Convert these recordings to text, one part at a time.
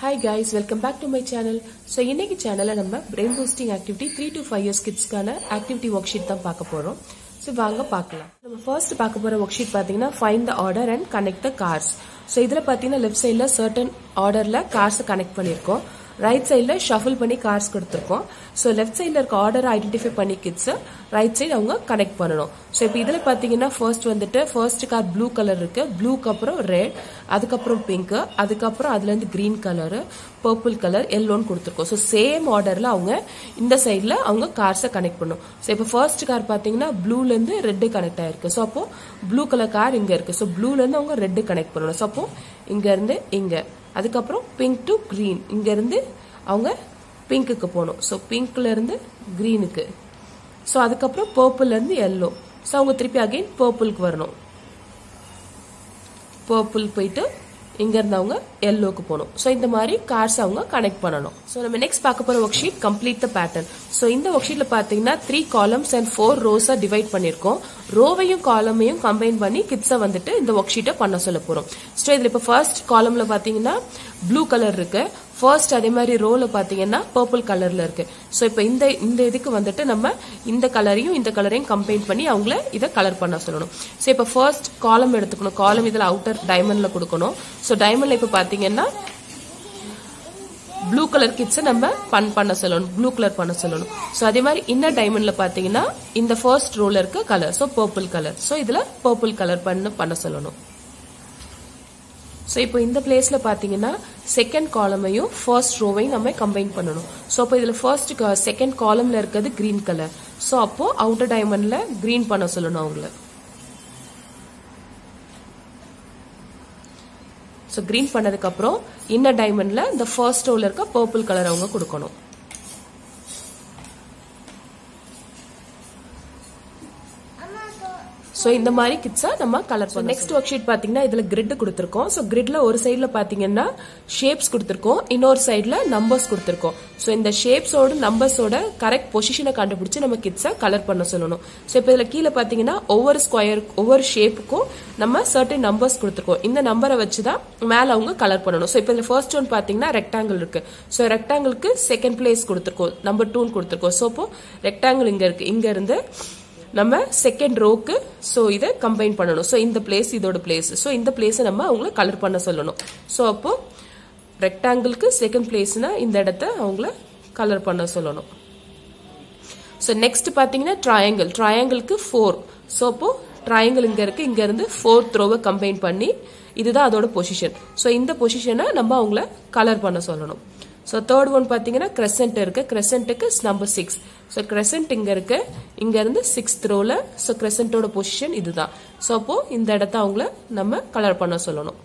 hi guys welcome back to my channel so இன்னைக்கு சேனலில் நம்ம brain boosting activity three to five years கிட்ஸ்க்கான activity worksheet தான் பார்க்க போகிறோம் ஸோ வாங்க பார்க்கலாம் நம்ம ஃபர்ஸ்ட் பார்க்க போகிற ஒர்க் ஷீட் பார்த்தீங்கன்னா find the order and connect the cars so இதில் பார்த்தீங்கன்னா லெஃப்ட் சைடில் சர்டன் ஆர்டரில் கார்ஸை கனெக்ட் பண்ணியிருக்கோம் ரைட் சைடில் ஷஃபில் பண்ணி கார்ஸ் கொடுத்துருக்கோம் ஸோ லெஃப்ட் சைடில் இருக்க ஆர்டரை ஐடென்டிஃபை பண்ணி கிட்ஸை ரைட் சைடு அவங்க கனெக்ட் பண்ணணும் ஸோ இப்போ இதில் பார்த்தீங்கன்னா ஃபர்ஸ்ட் வந்துட்டு ஃபர்ஸ்ட் கார் ப்ளூ கலர் இருக்கு ப்ளூக்கு அப்புறம் ரெட் அதுக்கப்புறம் பிங்க்கு அதுக்கப்புறம் அதுலேருந்து க்ரீன் கலரு பர்பிள் கலர் எல்லோன்னு கொடுத்துருக்கோம் ஸோ சேம் ஆர்டரில் அவங்க இந்த சைடில் அவங்க கார்ஸை கனெக்ட் பண்ணும் ஸோ இப்போ ஃபர்ஸ்ட் கார் பார்த்தீங்கன்னா ப்ளூலேருந்து ரெட்டு கனெக்ட் ஆயிருக்கு ஸோ அப்போ ப்ளூ கலர் கார் இங்கே இருக்கு ஸோ ப்ளூலேருந்து அவங்க ரெட்டு கனெக்ட் பண்ணணும் ஸோ அப்போ இங்கேருந்து இங்கே அதுக்கப்புறம் பிங்க் டு க்ரீன் இங்கேருந்து அவங்க பிங்க்குக்கு போகணும் ஸோ பிங்க்லேருந்து க்ரீனுக்கு ஸோ அதுக்கப்புறம் பர்பிள்லேருந்து எல்லோ ஸோ அவங்க திருப்பி அகைன் பர்பிளுக்கு வரணும் பர்பிள் போயிட்டு இங்கேருந்து அவங்க எல்லோக்கு போகணும் ஸோ இந்த மாதிரி கார்ஸ் அவங்க கனெக்ட் பண்ணணும் ஸோ நம்ம நெக்ஸ்ட் பார்க்க போகிற worksheet complete the pattern so இந்த ஒர்க் ஷீட்டில் பார்த்தீங்கன்னா த்ரீ காலம்ஸ் அண்ட் ஃபோர் ரோஸாக டிவைட் பண்ணியிருக்கோம் ரோவையும் காலமையும் கம்பைன் பண்ணி கிட்ஸை வந்துட்டு இந்த ஒர்க் ஷீட்டை பண்ண சொல்ல போகிறோம் ஸோ இதில் இப்போ ஃபர்ஸ்ட் காலமில் பார்த்தீங்கன்னா ப்ளூ கலர் இருக்கு ஃபர்ஸ்ட் அதே மாதிரி ரோல பாத்தீங்கன்னா பர்பிள் கலர்ல இருக்கு ஸோ இப்போ இந்த இந்த இதுக்கு வந்துட்டு நம்ம இந்த கலரையும் இந்த கலரையும் கம்பைன் பண்ணி அவங்கள இதை கலர் பண்ண சொல்லணும் ஸோ இப்போ ஃபர்ஸ்ட் காலம் எடுத்துக்கணும் காலம் இதில் அவுட்டர் டைமண்ட்ல கொடுக்கணும் ஸோ டைமண்ட்ல இப்போ பாத்தீங்கன்னா ப்ளூ கலர் கிட்ஸை நம்ம பன் பண்ண சொல்லணும் ப்ளூ கலர் பண்ண சொல்லணும் ஸோ அதே மாதிரி இன்னர் டைமண்ட்ல பாத்தீங்கன்னா இந்த ஃபர்ஸ்ட் ரோல இருக்க colour so purple colour so இதுல பர்பிள் கலர் பண்ண பண்ண சொல்லணும் ஸோ இப்போ இந்த பிளேஸில் பார்த்தீங்கன்னா செகண்ட் காலமையும் ஃபர்ஸ்ட் ரோவையும் நம்ம கம்பைன் பண்ணணும் ஸோ அப்போ இதில் ஃபர்ஸ்ட் செகண்ட் காலமில் இருக்கிறது க்ரீன் கலர் ஸோ அப்போ அவுட்டர் டைமண்டில் க்ரீன் பண்ண சொல்லணும் அவங்கள ஸோ க்ரீன் பண்ணதுக்கப்புறம் இன்னர் டைமண்டில் இந்த ஃபர்ஸ்ட் ரோவில் இருக்க பர்பிள் கலர் அவங்க கொடுக்கணும் ஸோ இந்த மாதிரி கிட்ஸா நம்ம கலர் பண்ணோம் நெக்ஸ்ட் ஒர்க் ஷீட் பாத்தீங்கன்னா இதுல கிரிட் கொடுத்துருக்கோம் ஸோ கிரிட்ல ஒரு சைட்ல பாத்தீங்கன்னா ஷேப்ஸ் கொடுத்துருக்கோம் இன்னொரு சைட்ல நம்பர்ஸ் கொடுத்துருக்கோம் ஸோ இந்த ஷேப்ஸோட நம்பர்ஸோட கரெக்ட் பொசிஷனை கண்டுபிடிச்சு நம்ம கிட்ஸை கலர் பண்ண சொல்லணும் ஸோ இப்போ இதுல கீழே பாத்தீங்கன்னா ஒவ்வொரு ஸ்கொயர் ஒவ்வொரு ஷேப்புக்கும் நம்ம சர்டன் நம்பர்ஸ் கொடுத்துருக்கோம் இந்த நம்பரை வச்சு தான் மேல அவங்க கலர் பண்ணணும் ஸோ இப்போ இதுல ஃபர்ஸ்ட் ஒன் பாத்தீங்கன்னா ரெக்டாங்கிள் இருக்கு ஸோ ரெக்டாங்கிளுக்கு செகண்ட் பிளேஸ் கொடுத்துருக்கோம் நம்பர் டூன்னு கொடுத்துருக்கோம் ஸோ இப்போ ரெக்டாங்கிள் இங்க இருக்கு இங்க இருந்து நம்ம செகண்ட் ரோக்கு ஸோ இதை கம்பைன் பண்ணணும் ஸோ இந்த பிளேஸ் இதோட பிளேஸ் ஸோ இந்த பிளேஸை நம்ம அவங்கள கலர் பண்ண சொல்லணும் ஸோ அப்போ ரெக்டாங்கிளுக்கு செகண்ட் பிளேஸ்னா இந்த இடத்த அவங்கள கலர் பண்ண சொல்லணும் ஸோ நெக்ஸ்ட் பார்த்தீங்கன்னா ட்ரையாங்கிள் ட்ரையாங்கிளுக்கு ஃபோர் ஸோ அப்போ ட்ரையாங்கிள் இங்கே இருக்கு இங்க இருந்து ஃபோர்த் ரோவை கம்பைன் பண்ணி இதுதான் அதோட பொசிஷன் ஸோ இந்த பொசிஷனை நம்ம அவங்கள கலர் பண்ண சொல்லணும் ஸோ தேர்ட் ஒன் பார்த்தீங்கன்னா கிரெசன்ட் இருக்கு கிரெசன்ட்டுக்கு நம்பர் சிக்ஸ் ஸோ கிரெசன்ட் இங்கே இருக்கு இங்க இருந்து சிக்ஸ்த் ரோல ஸோ கிரெசன்ட்டோட பொசிஷன் இதுதான் ஸோ அப்போ இந்த இடத்த அவங்கள நம்ம கலர் பண்ண சொல்லணும்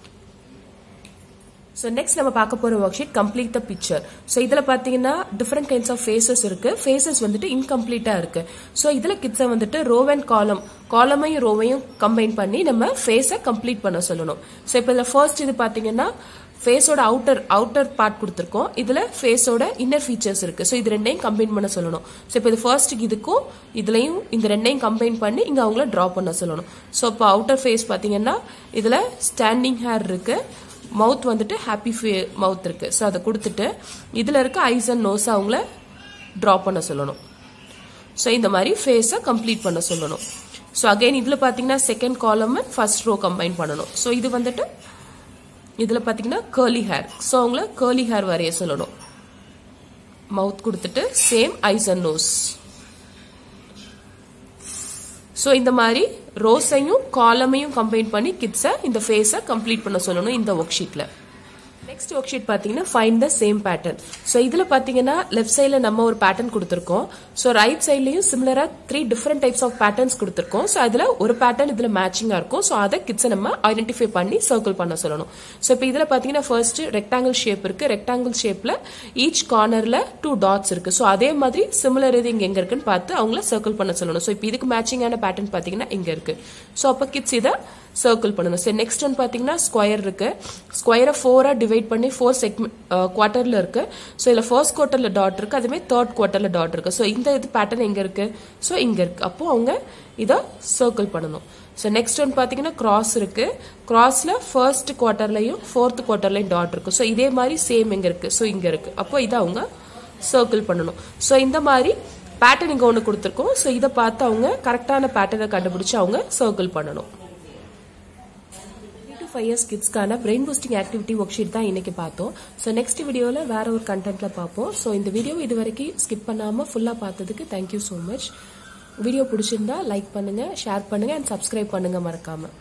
ஸோ நெக்ஸ்ட் நம்ம பார்க்க போற worksheet complete the picture so இதில் பார்த்தீங்கன்னா டிஃப்ரெண்ட் கைண்ட்ஸ் ஆஃப் ஃபேஸஸ் இருக்கு ஃபேஸஸ் வந்துட்டு இன்கம்ப்ளீட்டா இருக்கு ஸோ இதில் கிட்ஸை வந்துட்டு ரோவ் அண்ட் காலம் காலமையும் ரோவையும் கம்பைன் பண்ணி நம்ம ஃபேஸை கம்ப்ளீட் பண்ண சொல்லணும் ஸோ இப்போ இதில் ஃபர்ஸ்ட் இது பார்த்தீங்கன்னா ஃபேஸோட அவுட்டர் அவுட்டர் பார்ட் கொடுத்துருக்கோம் இதுல ஃபேஸோட இன்னர் ஃபீச்சர்ஸ் இருக்கு ஸோ இது ரெண்டையும் கம்பைன் பண்ண சொல்லணும் ஸோ இப்போ இது ஃபர்ஸ்ட் இதுக்கும் இதுலயும் இந்த ரெண்டையும் கம்பைன் பண்ணி இங்க அவங்கள டிரா பண்ண சொல்லணும் ஸோ இப்போ அவுட்டர் ஃபேஸ் பாத்தீங்கன்னா இதுல ஸ்டாண்டிங் ஹேர் இருக்கு மவுத் வந்துட்டு ஹாப்பி மவுத் இருக்கு ஸோ அதை கொடுத்துட்டு இதுல இருக்க ஐஸ் அண்ட் நோஸ் அவங்கள டிரா பண்ண சொல்லணும் ஸோ இந்த மாதிரி ஃபேஸை கம்ப்ளீட் பண்ண சொல்லணும் ஸோ அகைன் இதுல பாத்தீங்கன்னா second column first row combine பண்ணணும் ஸோ இது வந்துட்டு இதுல பாத்தீங்கன்னா கேர்லி ஹேர் ஸோ அவங்கள கேர்லி ஹேர் வரைய சொல்லணும் மவுத் கொடுத்துட்டு same eyes and nose so இந்த மாதிரி ரோஸையும் காலமையும் கம்பைன் பண்ணி கிட்ஸை இந்த ஃபேஸை கம்ப்ளீட் பண்ண சொல்லணும் இந்த ஒர்க் ஷீட்ல நெக்ஸ்ட் ஒர்க் ஷீட் பாத்தீங்கன்னா find the same pattern so இதுல பாத்தீங்கன்னா லெஃப்ட் சைட்ல நம்ம ஒரு பேட்டர்ன் கொடுத்துருக்கோம் ஸோ ரைட் சைட்லயும் சிமிலரா three different types of patterns கொடுத்துருக்கோம் ஸோ அதுல ஒரு பேட்டர்ன் இதுல மேட்சிங்கா இருக்கும் ஸோ அதை கிட்ஸை நம்ம ஐடென்டிஃபை பண்ணி சர்க்கிள் பண்ண சொல்லணும் ஸோ இப்போ இதுல பாத்தீங்கன்னா ஃபர்ஸ்ட் ரெக்டாங்கிள் ஷேப் இருக்கு ரெக்டாங்கிள் ஷேப்ல ஈச் கார்னர்ல டூ டாட்ஸ் இருக்கு ஸோ அதே மாதிரி சிமிலர் இது இங்க எங்க இருக்குன்னு பார்த்து அவங்கள சர்க்கிள் பண்ண சொல்லணும் ஸோ இப்போ இதுக்கு மேட்சிங்கான பேட்டர்ன் பாத்தீங்கன்னா இங்க இருக்கு ஸோ அப்போ கிட்ஸ் இதை சர்க்கிள் பண்ணணும் சரி நெக்ஸ்ட் ஒன் பாத்தீங்கன்னா ஸ்கொயர் இருக்கு ஸ்கொயரை ஃபோரா டிவைட் பண்ணி ஃபோர் செக்மெண்ட் குவார்டர்ல இருக்கு ஸோ இதுல ஃபர்ஸ்ட் குவார்டர்ல டாட் இருக்கு அதுவே தேர்ட் குவார்டர்ல டாட் இருக்கு ஸோ இந்த இது பேட்டர்ன் எங்க இருக்கு ஸோ இங்க இருக்கு அப்போ அவங்க இதை சர்க்கிள் பண்ணணும் ஸோ நெக்ஸ்ட் ஒன் பார்த்தீங்கன்னா கிராஸ் இருக்கு கிராஸ்ல ஃபர்ஸ்ட் குவார்டர்லையும் ஃபோர்த் குவார்டர்லையும் டாட் இருக்கு ஸோ இதே மாதிரி சேம் எங்க இருக்கு ஸோ இங்க இருக்கு அப்போ இதை அவங்க சர்க்கிள் பண்ணணும் ஸோ இந்த மாதிரி பேட்டர்ன் இங்க ஒன்று கொடுத்துருக்கோம் ஸோ இதை பார்த்து அவங்க கரெக்டான பேட்டர்னை கண்டுபிடிச்சு அவங்க சர்க்கிள் பண்ணணும் த்ரீ டு ஃபைவ் இயர்ஸ் கிட்ஸ்க்கான brain boosting activity worksheet தான் இன்னைக்கு பார்த்தோம் ஸோ நெக்ஸ்ட் வீடியோவில் வேற ஒரு கண்டென்ட்ல பார்ப்போம் ஸோ இந்த வீடியோ இது வரைக்கும் ஸ்கிப் பண்ணாமல் ஃபுல்லாக பார்த்ததுக்கு தேங்க்யூ ஸோ மச் வீடியோ பிடிச்சிருந்தா லைக் பண்ணுங்க ஷேர் பண்ணுங்க அண்ட் சப்ஸ்கிரைப் பண்ணுங்க மறக்காம